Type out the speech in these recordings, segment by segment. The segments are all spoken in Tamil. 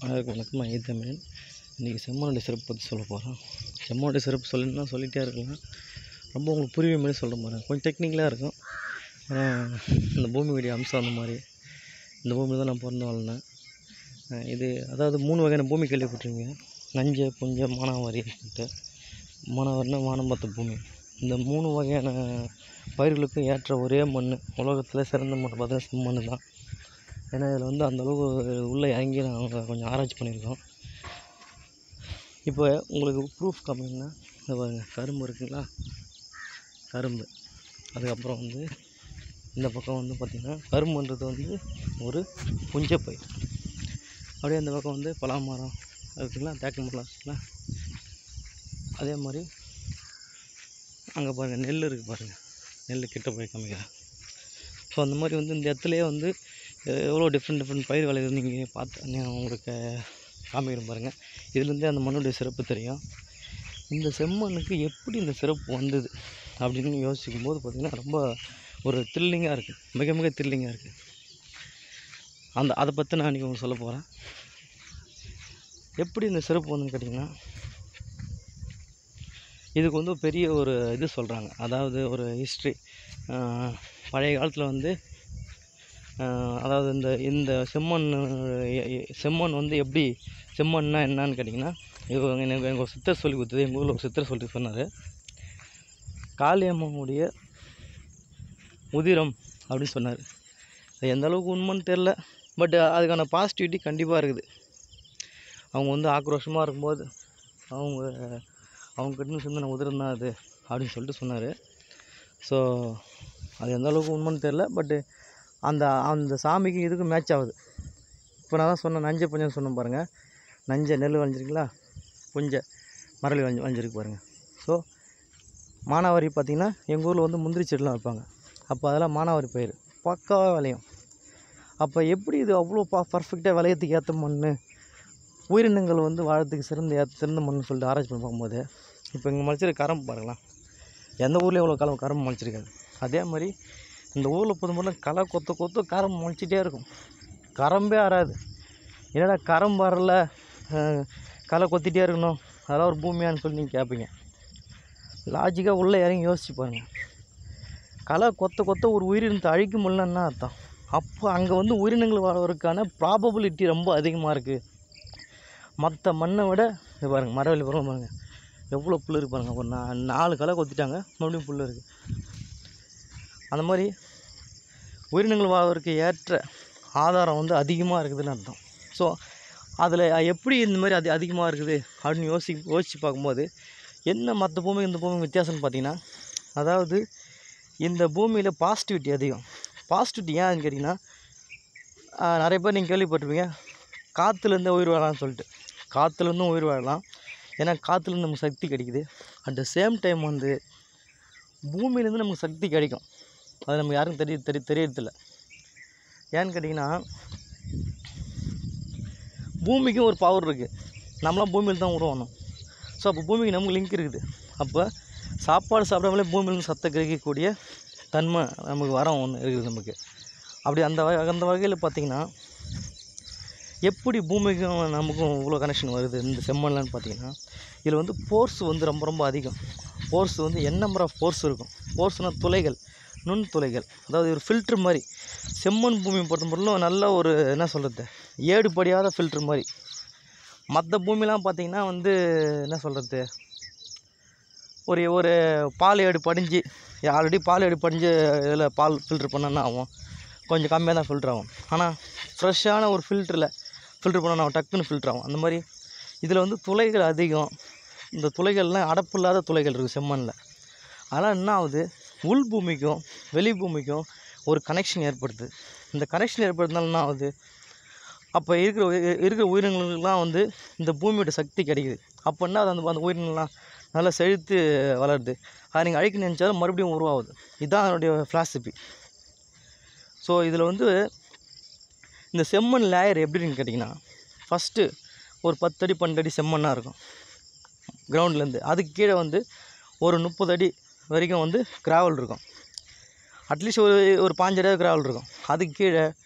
அனைவருக்கும் வணக்கம் நான் தமிழன் இன்றைக்கி செம்மனுடைய சிறப்பு பற்றி சொல்ல போகிறோம் செம்மனுடைய சிறப்பு சொல்லணும்னா சொல்லிகிட்டே இருக்கலாம் ரொம்ப உங்களுக்கு புரியுற மாதிரி சொல்கிற மாதிரி கொஞ்சம் டெக்னிக்கலாக இருக்கும் ஆனால் இந்த பூமியுடைய அம்சம் அந்த மாதிரி இந்த பூமியில் தான் நான் பிறந்து வளர்ந்தேன் அஹ் இது அதாவது மூணு வகையான பூமி கேள்விப்பட்டிருக்கீங்க நஞ்ச புஞ்ச மானாவாரி சொல்லிட்டு மானாவாரினா வானம் பார்த்த பூமி இந்த மூணு வகையான பயிர்களுக்கும் ஏற்ற ஒரே மண் உலகத்தில் சிறந்த மண் பார்த்தா செம்மண் தான் ஏன்னா இதில் வந்து அந்தளவு உள்ளே இறங்கி நாங்கள் கொஞ்சம் ஆராய்ச்சி பண்ணியிருக்கோம் இப்போ உங்களுக்கு ப்ரூஃப் காமிங்கன்னா இந்த பாருங்க கரும்பு இருக்குங்களா கரும்பு அதுக்கப்புறம் வந்து இந்த பக்கம் வந்து பார்த்திங்கன்னா கரும்புன்றது வந்து ஒரு புஞ்சப்பயிர் அப்படியே அந்த பக்கம் வந்து பலாமரம் இருக்குங்களா தேக்கு மரம் இருக்குங்களா அதே மாதிரி அங்கே பாருங்கள் நெல் இருக்குது பாருங்கள் நெல் கிட்ட போய் காமிக்கிறேன் ஸோ அந்த மாதிரி வந்து இந்த இடத்துலையே வந்து எவ்வளோ டிஃப்ரெண்ட் டிஃப்ரெண்ட் பயிர் விளையுது நீங்கள் பார்த்து நான் உங்களுக்கு காமிக்கிறேன் பாருங்கள் இதுலேருந்தே அந்த மண்ணுடைய சிறப்பு தெரியும் இந்த செம்மண்ணுக்கு எப்படி இந்த சிறப்பு வந்தது அப்படின்னு யோசிக்கும் போது பார்த்திங்கன்னா ரொம்ப ஒரு த்ரில்லிங்காக இருக்குது மிக மிக த்ரில்லிங்காக இருக்குது அந்த அதை பற்றி நான் இன்றைக்கி உங்களுக்கு சொல்ல போகிறேன் எப்படி இந்த சிறப்பு வந்துன்னு கேட்டிங்கன்னா இதுக்கு வந்து பெரிய ஒரு இது சொல்கிறாங்க அதாவது ஒரு ஹிஸ்ட்ரி பழைய காலத்தில் வந்து ஆஹ் அதாவது இந்த இந்த செம்மண் எ- எ- செம்மண் வந்து எப்படி செம்மண்னா என்னன்னு கேட்டிங்கன்னா இது எனக்கு எனக்கு ஒரு சித்தர் சொல்லி கொடுத்தது எங்கள் ஊரில் ஒரு சித்தர் சொல்லி சொன்னார் காளியம்மனுடைய உதிரம் அப்படின்னு சொன்னார் அது எந்த அளவுக்கு உண்மைன்னு தெரில பட் அதுக்கான பாசிட்டிவிட்டி கண்டிப்பாக இருக்குது அவங்க வந்து ஆக்ரோஷமாக இருக்கும்போது அவங்க அவங்க கிட்ட சிந்தின உதிரம் தான் அது அப்படின்னு சொல்லிட்டு சொன்னார் ஸோ அது எந்த அளவுக்கு உண்மைன்னு தெரில பட்டு அந்த அந்த சாமிக்கு இதுக்கும் மேட்ச் ஆகுது இப்போ நான் தான் சொன்னேன் நஞ்சை புஞ்சம் சொன்னேன் பாருங்கள் நஞ்சை நெல் வளைஞ்சிருக்குங்களா புஞ்சை மரளி வளைஞ்சு வளைஞ்சிருக்கு பாருங்கள் ஸோ மானாவாரி பார்த்திங்கன்னா எங்கள் ஊரில் வந்து முந்திரி செடிலாம் வைப்பாங்க அப்போ அதெல்லாம் மானாவாரி பயிர் பக்காவாக விளையும் அப்போ எப்படி இது அவ்வளோ பா பர்ஃபெக்டாக விளையத்துக்கு ஏற்ற மண் உயிரினங்கள் வந்து வாழறதுக்கு சிறந்த ஏத்த சிறந்த மண்ணுன்னு சொல்லிட்டு ஆராய்ச்சி பண்ணி பார்க்கும்போது இப்போ இங்கே முளைச்சிருக்க கரம்பு பாருங்களேன் எந்த ஊர்லேயும் இவ்வளோ காலம் கரம்பு முளைச்சிருக்காது அதே மாதிரி இந்த ஊரில் பொதுமக்கள் களை கொத்த கொத்த கரம்பு முளைச்சிட்டே இருக்கும் கரம்பே வராது என்னடா கரம்பு வரல அஹ், களை கொத்திட்டே இருக்கணும் அதெல்லாம் ஒரு பூமியான்னு சொல்லி நீங்கள் கேட்பீங்க லாஜிக்காக உள்ளே இறங்கி யோசிச்சு பாருங்கள் களை கொத்த கொத்த ஒரு உயிரினத்தை அழிக்க முடியலன்னா அர்த்தம் அப்போ அங்கே வந்து உயிரினங்கள் வாழ்வதற்கான ப்ராபபிலிட்டி ரொம்ப அதிகமாக இருக்குது மற்ற மண்ணை விட இது பாருங்கள் மரவள்ளி பருவம் பாருங்கள் எவ்வளோ புல் இருக்கு பாருங்கள் ஒரு நா நாலு களை கொத்திட்டாங்க மறுபடியும் புல் இருக்குது அந்த மாதிரி உயிரினங்கள் வாழ்வதற்கு ஏற்ற ஆதாரம் வந்து அதிகமாக இருக்குதுன்னு அர்த்தம் ஸோ அதில் எப்படி இந்த மாதிரி அது அதிகமாக இருக்குது அப்படின்னு யோசி யோசித்து பார்க்கும்போது என்ன மற்ற பூமி இந்த பூமி வித்தியாசம்னு பார்த்தீங்கன்னா அதாவது இந்த பூமியில் பாசிட்டிவிட்டி அதிகம் பாசிட்டிவிட்டி ஏன்னு கேட்டிங்கன்னா ஆஹ், நிறைய பேர் நீங்கள் கேள்விப்பட்டிருப்பீங்க காற்றுலேருந்து உயிர் வாழலாம்னு சொல்லிட்டு காற்றுலேருந்தும் உயிர் வாழலாம் ஏன்னா காற்றுலேருந்து நமக்கு சக்தி கிடைக்குது அட் த சேம் டைம் வந்து பூமியிலேருந்து நமக்கு சக்தி கிடைக்கும் அது நம்ம யாருக்கும் தெரிய தெரிய தெரியறதில்ல ஏன்னு கேட்டிங்கன்னா பூமிக்கும் ஒரு பவர் இருக்குது நம்மளாம் பூமியில் தான் உருவானோம் ஸோ அப்போ பூமிக்கு நமக்கு லிங்க் இருக்குது அப்போ சாப்பாடு சாப்பிடாமலே பூமியிலேருந்து சத்தை கிரகிக்கக்கூடிய தன்மை நமக்கு வரம் ஒன்று இருக்குது நமக்கு அப்படி அந்த வகை அந்த வகையில் பார்த்திங்கன்னா எப்படி பூமிக்கும் நமக்கும் இவ்வளோ கனெக்ஷன் வருது இந்த செம்மண்லன்னு பார்த்தீங்கன்னா இதில் வந்து போர்ஸ் வந்து ரொம்ப ரொம்ப அதிகம் போர்ஸ் வந்து என் நம்பர் ஆஃப் போர்ஸ் இருக்கும் போர்ஸ்னால் துளைகள் நுண் துளைகள் அதாவது ஒரு ஃபில்ட்ரு மாதிரி செம்மண் பூமி பொறுத்த மட்டும் நல்ல ஒரு என்ன சொல்கிறது ஏடு படியாத ஃபில்ட்ரு மாதிரி மற்ற பூமிலாம் பார்த்திங்கன்னா வந்து என்ன சொல்கிறது ஒரு ஒரு பால் ஏடு படிஞ்சு ஆல்ரெடி பால் ஏடு படிஞ்சு இதில் பால் ஃபில்ட்ரு பண்ணனா ஆகும் கொஞ்சம் கம்மியாக தான் ஃபில்ட்ரு ஆகும் ஆனால் ஃப்ரெஷ்ஷான ஒரு ஃபில்டரில் ஃபில்ட்ரு பண்ணா டக்குன்னு ஃபில்ட்ரு ஆகும் அந்த மாதிரி இதில் வந்து துளைகள் அதிகம் இந்த துளைகள்லாம் அடப்பு இல்லாத துளைகள் இருக்குது செம்மண்ணில் அதனால் என்ன ஆகுது உள் பூமிக்கும் வெளி பூமிக்கும் ஒரு கனெக்ஷன் ஏற்படுது இந்த கனெக்ஷன் ஏற்படுறதுனால என்ன ஆகுது அப்போ இருக்கிற உயி- இருக்கிற உயிரினங்களுக்கெல்லாம் வந்து இந்த பூமியோட சக்தி கிடைக்குது அப்போ என்ன அது அந்த அந்த உயிரினங்கள்லாம் நல்லா செழித்து வளருது அதை நீங்கள் அழிக்க நினச்சாலும் மறுபடியும் உருவாகுது இதுதான் அதனுடைய ஃபிலாசபி ஸோ இதில் வந்து இந்த செம்மண் லேயர் எப்படின்னு கேட்டிங்கன்னா ஃபஸ்ட்டு ஒரு பத்தடி பன்னெண்டு அடி செம்மண்ணாக இருக்கும் கிரவுண்ட்லேருந்து அதுக்கு கீழே வந்து ஒரு முப்பது அடி வரைக்கும் வந்து கிராவல் இருக்கும் அட்லீஸ்ட் ஒரு ஒரு பாஞ்சடி கிராவல் இருக்கும் அதுக்கு கீழே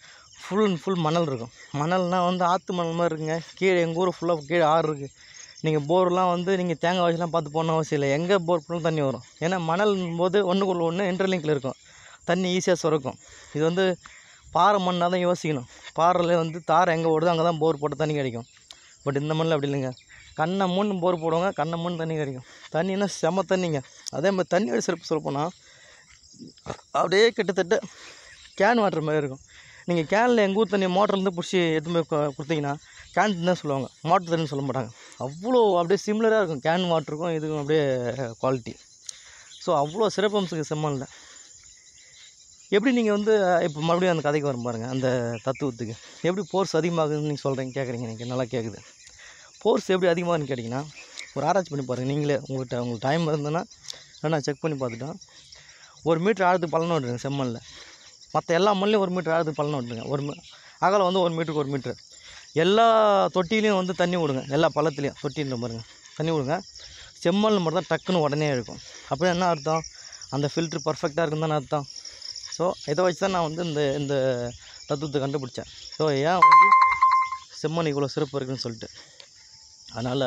ஃபுல் அண்ட் ஃபுல் மணல் இருக்கும் மணல்னால் வந்து ஆற்று மணல் மாதிரி இருக்குங்க கீழே எங்கள் ஊர் ஃபுல்லாக கீழே ஆறு இருக்குது நீங்கள் போர்லாம் வந்து நீங்கள் தேங்காய் வச்சுலாம் பார்த்து போடணும் அவசியம் இல்லை எங்கே போர் போனாலும் தண்ணி வரும் ஏன்னா மணல் போது ஒன்றுக்குள்ள ஒன்று இன்டர்லிங்கில் இருக்கும் தண்ணி ஈஸியாக சுரக்கும் இது வந்து பாறை மண்ணாக தான் யோசிக்கணும் பாறையில் வந்து தாரை எங்கே ஓடுதோ அங்கே தான் போர் போட்டு தண்ணி கிடைக்கும் பட் இந்த மண்ணில் அப்படி இல்லைங்க கண்ணை மூணு போர் போடுவாங்க கண்ணை மூணு தண்ணி கிடைக்கும் தண்ணின்னா செம தண்ணிங்க அதே மாதிரி தண்ணியோட சிறப்பு சொல்லப்போனால் அப்படியே கிட்டத்தட்ட கேன் வாட்டர் மாதிரி இருக்கும் நீங்கள் கேனில் எங்கள் ஊர் தண்ணி மோட்டர்லேருந்து பிடிச்சி எடுத்து போய் கு- கொடுத்தீங்கன்னா கேன் தண்ணி தான் சொல்லுவாங்க மோட்டர் தண்ணின்னு சொல்ல மாட்டாங்க அவ்வளோ அப்படியே சிமிலராக இருக்கும் கேன் வாட்டருக்கும் இதுக்கும் அப்படியே குவாலிட்டி ஸோ அவ்வளோ சிறப்பம்சம் செம்மல்ல எப்படி நீங்கள் வந்து இப்போ மறுபடியும் அந்த கதைக்கு வரும் பாருங்கள் அந்த தத்துவத்துக்கு எப்படி போர்ஸ் அதிகமாகுதுன்னு நீங்கள் சொல்கிறீங்க கேட்குறீங்க எனக்கு நல்லா கேட்குது போர்ஸ் எப்படி அதிகமாகுதுன்னு கேட்டிங்கன்னா ஒரு ஆராய்ச்சி பண்ணி பாருங்கள் நீங்களே உங்கள்கிட்ட உங்களுக்கு டைம் இருந்ததுன்னா நான் செக் பண்ணி பார்த்துட்டேன் ஒரு மீட்டர் ஆழத்துக்கு பள்ளம் விட்டுருங்க செம்மண்ணில் மற்ற எல்லா மண்ணிலையும் ஒரு மீட்டர் ஆழத்துக்கு பள்ளம் விட்டுருங்க ஒரு மீ- அகலம் வந்து ஒரு மீட்டருக்கு ஒரு மீட்ரு எல்லா தொட்டிலையும் வந்து தண்ணி விடுங்க எல்லா பள்ளத்துலேயும் தொட்டின்ற பாருங்க தண்ணி விடுங்க செம்மண் மட்டும் தான் டக்குன்னு உடனே இருக்கும் அப்படின்னா என்ன அர்த்தம் அந்த ஃபில்ட்ரு பர்ஃபெக்டாக இருக்குன்னு தானே அர்த்தம் ஸோ இதை வச்சு தான் நான் வந்து இந்த இந்த தத்துவத்தை கண்டுபிடிச்சேன் ஸோ ஏன் வந்து செம்மண் இவ்வளோ சிறப்பு இருக்குன்னு சொல்லிட்டு அதனால்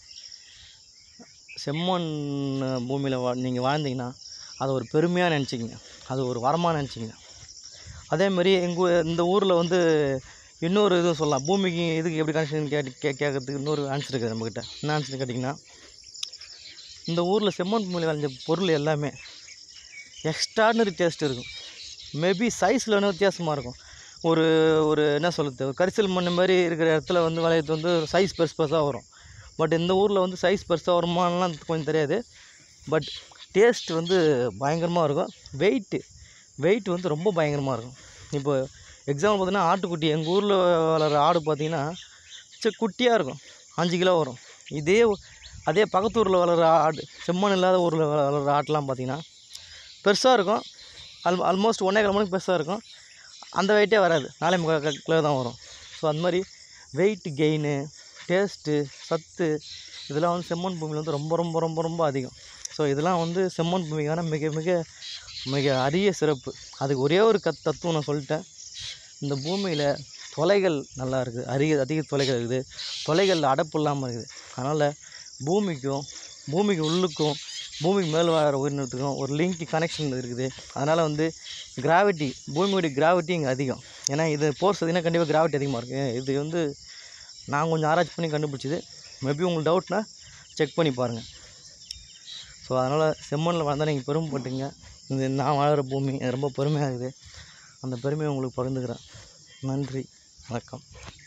செம்மண் பூமியில் வா நீங்கள் வாழ்ந்தீங்கன்னா அதை ஒரு பெருமையாக நினச்சிக்கிங்க அது ஒரு வரமாக நினச்சிங்க அதேமாரி எங்கள் இந்த ஊரில் வந்து இன்னொரு இது சொல்லலாம் பூமிக்கு இதுக்கு எப்படி கனெக்ஷன் கேட்டு கே கேட்கறதுக்கு இன்னொரு ஆன்சர் இருக்குது நம்மக்கிட்ட என்ன ஆன்சர் கேட்டிங்கன்னா இந்த ஊரில் செம்மண் பூமியில் விளைஞ்ச பொருள் எல்லாமே எக்ஸ்ட்ராடினரி டேஸ்ட் இருக்கும் மேபி சைஸில் வேணும் வித்தியாசமாக இருக்கும் ஒரு ஒரு என்ன சொல்கிறது ஒரு கரிசல் மண் மாதிரி இருக்கிற இடத்துல வந்து விளையிறது வந்து சைஸ் பெருசு பெருசாக வரும் பட் இந்த ஊரில் வந்து சைஸ் பெருசாக வருமானலாம் கொஞ்சம் தெரியாது பட் டேஸ்ட் வந்து பயங்கரமாக இருக்கும் வெயிட்டு வெயிட் வந்து ரொம்ப பயங்கரமாக இருக்கும் இப்போ எக்ஸாம்பிள் பார்த்தீங்கன்னா ஆட்டுக்குட்டி எங்கள் ஊரில் வளர்கிற ஆடு பார்த்தீங்கன்னா சரி குட்டியாக இருக்கும் அஞ்சு கிலோ வரும் இதே அதே பக்கத்து ஊரில் வளர்கிற ஆடு செம்மண் இல்லாத ஊரில் வளர்கிற ஆட்டெலாம் பார்த்தீங்கன்னா பெருசாக இருக்கும் அல் ஆல்மோஸ்ட் ஒன்றே கால் மணிக்கு பெருசாக இருக்கும் அந்த வெயிட்டே வராது நாலே முக்கால் கிலோ தான் வரும் ஸோ அந்த மாதிரி வெயிட் கெயின் டேஸ்ட்டு சத்து இதெல்லாம் வந்து செம்மண் பூமியில் வந்து ரொம்ப ரொம்ப ரொம்ப ரொம்ப அதிகம் ஸோ இதெல்லாம் வந்து செம்மண் பூமிக்கான மிக மிக மிக அரிய சிறப்பு அதுக்கு ஒரே ஒரு கத் தத்துவம் நான் சொல்லிட்டேன் இந்த பூமியில் தொலைகள் நல்லா இருக்குது அதிக அதிக தொலைகள் இருக்குது தொலைகளில் அடப்பு இல்லாமல் இருக்குது அதனால் பூமிக்கும் பூமிக்கு உள்ளுக்கும் பூமிக்கு மேல் வாழற உயிரினத்துக்கும் ஒரு லிங்க் கனெக்ஷன் இருக்குது அதனால் வந்து கிராவிட்டி பூமியோட கிராவிட்டி இங்கே அதிகம் ஏன்னா இது போர்ஸ் பார்த்தீங்கன்னா கண்டிப்பாக கிராவிட்டி அதிகமாக இருக்குது இது வந்து நான் கொஞ்சம் ஆராய்ச்சி பண்ணி கண்டுபிடிச்சது மேபி உங்களுக்கு டவுட்னா செக் பண்ணி பாருங்கள் ஸோ அதனால் செம்மண்ணில் வாழ்ந்தால் நீங்கள் பெருமைப்பட்டுங்க இது நான் வாழற பூமி அது ரொம்ப பெருமையாக இருக்குது அந்த பெருமையை உங்களுக்கு பகிர்ந்துக்கிறேன் நன்றி வணக்கம்